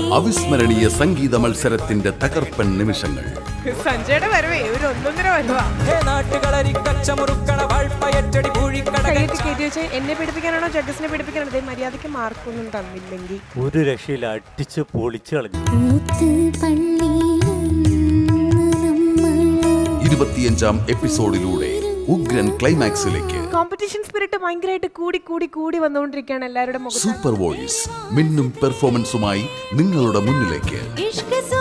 അവിസ്മരണീയ സംഗീത മത്സരത്തിന്റെ തകർപ്പൻ നിമിഷങ്ങൾ സഞ്ജയുടെ വരവേ ഒരു ഒന്നൊന്നര വരുവാ ഹേ നാട്ടുകളരിക്കച്ച മുറുക്കണ വാഴ്പ്പയറ്റടി പൂഴിക്കട കൈയിട്ട് കയറ്റി വെച്ച് എന്നെ പഠിപ്പിക്കാനാണോ ജഡ്ജസിനെ പഠിപ്പിക്കാനാണോ ദേ മര്യാദയ്ക്ക് മാർക്കൊന്നും തന്നില്ലെങ്കിൽ ഒരു രക്ഷയിൽ അടിച്ച് പൊളിച്ചു കളഞ്ഞു കൂത്ത് പള്ളിയിലൊന്ന് നമ്മള് ഇരുപത്തിയഞ്ചാം എപ്പിസോഡിലൂടെ ഉഗ്രൻ ക്ലൈമാക്സിലേക്ക് കോമ്പറ്റീഷൻ സ്പിരിറ്റ് ഭയങ്കരമായിട്ട് കൂടി കൂടി കൂടി വന്നുകൊണ്ടിരിക്കുകയാണ് എല്ലാവരുടെ മുഖത്ത് സൂപ്പർ വോയിസ് മിന്നും പെർഫോമൻസുമായി നിങ്ങളുടെ മുന്നിലേക്ക് ഇഷ്ക്